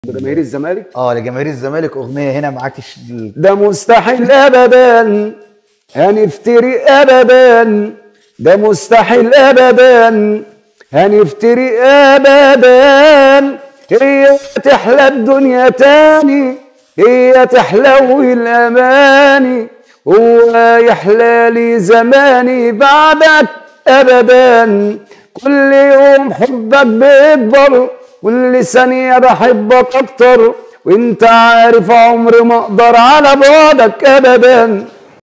جماهير الزمالك اه لجماهير الزمالك اغنيه هنا معاك الش- ال- ده مستحيل ابدا هنفتري ابدا ده مستحيل ابدا هنفتري ابدا هي تحلى الدنيا تاني هي تحلو الاماني هو يحلى لي زماني بعدك ابدا كل يوم حبك بيكبر كل ثانية بحبك أكتر وانت عارف عمري ما اقدر على بعدك ابدا